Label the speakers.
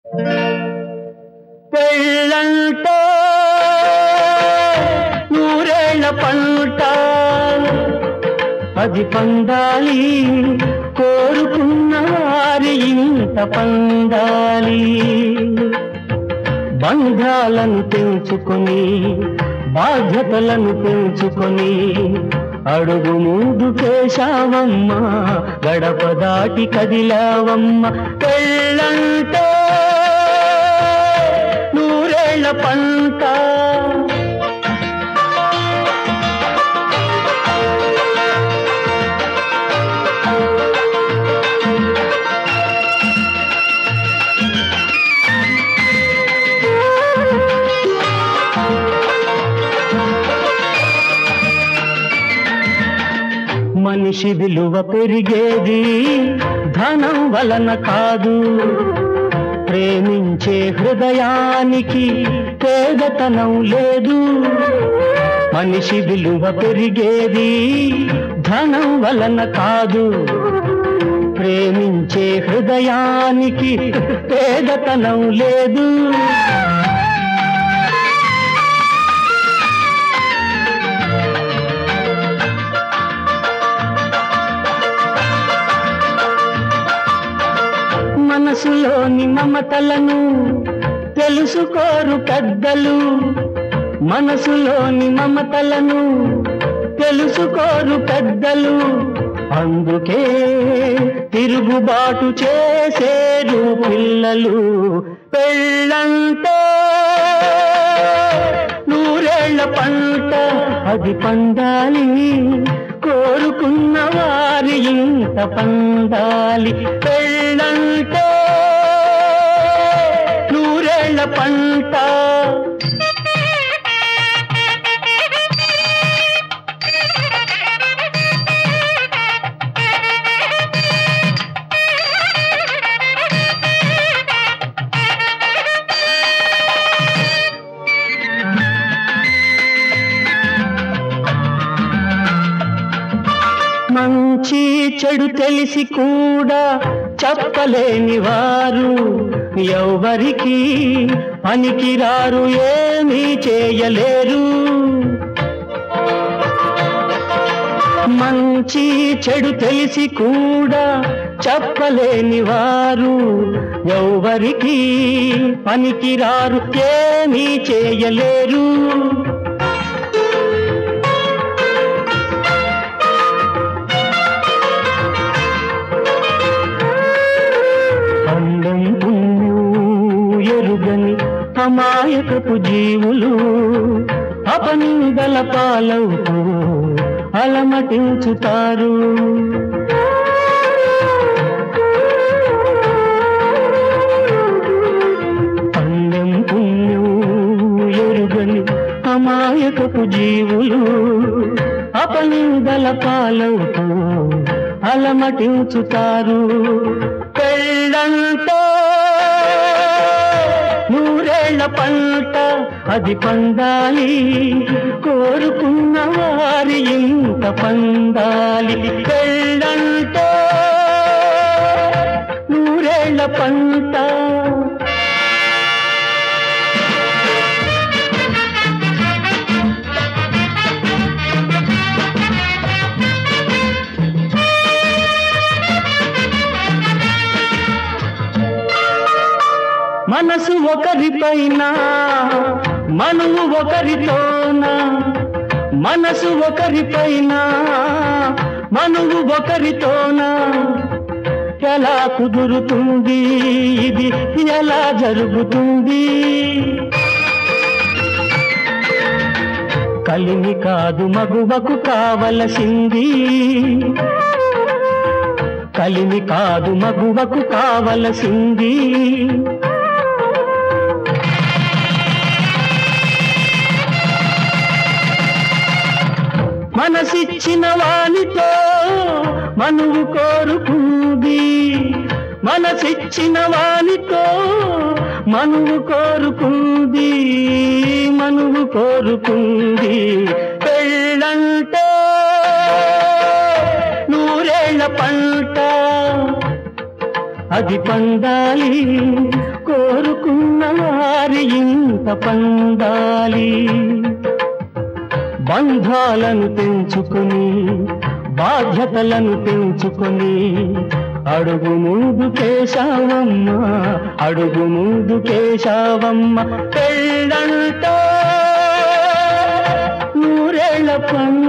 Speaker 1: పెళ్ళంటే నూరేళ్ల పంట అది పండాలి కోరుకున్న వారి ఇంత పండాలి బంధాలను పెంచుకొని బాధ్యతలను పెంచుకొని అడుగు ముందు కేశావమ్మ గడప దాటి కదిలావమ్మ పెళ్ళంటే నూరేళ్ల పంట మనిషి విలువ పెరిగేది ధనం వలన కాదు ప్రేమించే హృదయానికి పేదతనం లేదు మనిషి విలువ పెరిగేది ధనం వలన కాదు ప్రేమించే హృదయానికి పేదతనం లేదు మనసులోని మమతలను తెలుసుకోరు పెద్దలు మనసులోని మమతలను తెలుసుకోరు పెద్దలు అందుకే తిరుగుబాటు చేసేరు పిల్లలు పెళ్ళంటే నూరేళ్ల పంట అది పండాలి కోరుకున్న వారి ఇంత పండాలి పెళ్ళంటే నూరేళ్ల పంట మంచి చెడు తెలిసి కూడా చెప్పలేని వారు ఎవరికి పనికిరారు ఏమీ చేయలేరు మంచి చెడు తెలిసి కూడా చెప్పలేని వారు ఎవరికి పనికిరారు ఏమీ చేయలేరు అందం పుణ్యం ఎరుగని అమాయకపు జీవులు అపనిందల పాలవుతూ అలమటించుతారు అందం పుణ్యం ఎరుగని అమాయకపు జీవులు అపనిందల పాలవుతూ అలమటించుతారు పెళ్ళంటే నూరేళ్ల పంట అది పండాలి కోరుకున్న వారి ఇంత పండాలి పెళ్ళంటే నూరేళ్ల పంట మనసు ఒకరిపైన మనువు ఒకరితోన మనసు ఒకరిపైన మనువు ఒకరితోన ఎలా కుదురుతుంది ఇది ఎలా జరుగుతుంది కలిమి కాదు మగువకు కావలసింది కలిమి కాదు మగువకు కావలసింది మనసిచ్చిన వానితో మనువు కోరుకుంది మనసిచ్చిన వానితో మనువు కోరుకుంది మనువు కోరుకుంది పెళ్ళంటే నూరేళ్ల పంట అది పండాలి కోరుకున్న వారి ఇంత పండాలి బంధాలను పెంచుకొని బాధ్యతలను పెంచుకొని అడుగు ముందు కేశావమ్మ అడుగు ముందు కేశావమ్మ పెళ్ళంట నూరేళ్ల పండుగ